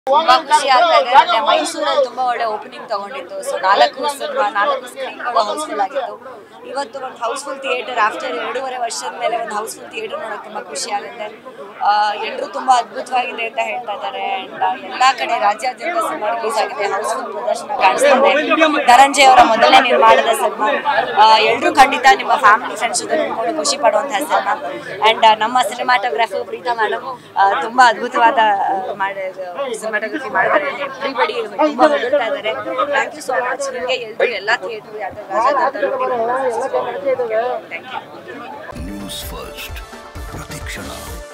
ತುಂಬಾ ಖುಷಿ ಆಗ್ತಾ ಇದೆ ಮತ್ತೆ ಮೈಸೂರಲ್ಲಿ ತುಂಬಾ ಒಳ್ಳೆ ಓಪನಿಂಗ್ ತಗೊಂಡಿತ್ತು ಸೊ ನಾಲ್ಕು ಸಿನಿಮಾ ನಾಲ್ಕು ಸ್ಕ್ರೀನ್ಗಳು ಹೌಸ್ಫುಲ್ ಆಗಿತ್ತು ಇವತ್ತು ಒಂದು ಹೌಸ್ಫುಲ್ ಥಿಯೇಟರ್ ಆಫ್ಟರ್ ಎರಡೂವರೆ ವರ್ಷದ ಮೇಲೆ ಒಂದು ಹೌಸ್ಫುಲ್ ಥಿಯೇಟರ್ ನೋಡೋಕೆ ತುಂಬಾ ಖುಷಿ ಆಗುತ್ತೆ ಎಲ್ಲರೂ ತುಂಬಾ ಅದ್ಭುತವಾಗಿದೆ ಅಂತ ಹೇಳ್ತಾ ಇದ್ದಾರೆ ಅಂಡ್ ಎಲ್ಲಾ ಕಡೆ ರಾಜ್ಯಾದ್ಯಂತ ಸಿನಿಮಾ ರಿಲೀಸ್ ಆಗಿದೆ ಹೌಸ್ಫುಲ್ ಪ್ರದರ್ಶನ ಕಾಣಿಸ್ತಾ ಇದೆ ಧನಂಜಯ ಅವರ ಮೊದಲನೇ ನಿರ್ಮಾಣದ ಸಿನಿಮಾ ಎಲ್ಲರೂ ಖಂಡಿತ ನಿಮ್ಮ ಫ್ಯಾಮಿಲಿ ಫ್ರೆಂಡ್ಸ್ ಜೊತೆ ನೋಡ್ಕೊಂಡು ಖುಷಿ ಪಡುವಂತಹ ಸಿನಿಮಾ ಅಂಡ್ ನಮ್ಮ ಸಿನಿಮಾಟೋಗ್ರಾಫರ್ ಪ್ರೀತಾ ಮೇಡಮ್ ತುಂಬಾ ಅದ್ಭುತವಾದ ಸಿನಿಮಾಟೋಗ್ರಫಿ ಮಾಡಿದ್ದಾರೆ ಎವ್ರಿಬಡಿ ತುಂಬಾ ಹೊಗಳ್ತಾ ಇದ್ದಾರೆ ಥ್ಯಾಂಕ್ ಯು ಸೋ ಮಚ್ ನಿಮಗೆ ಎಲ್ಲರೂ ಎಲ್ಲ theatre thank you news first ಪ್ರತಿಕ್ಷಣ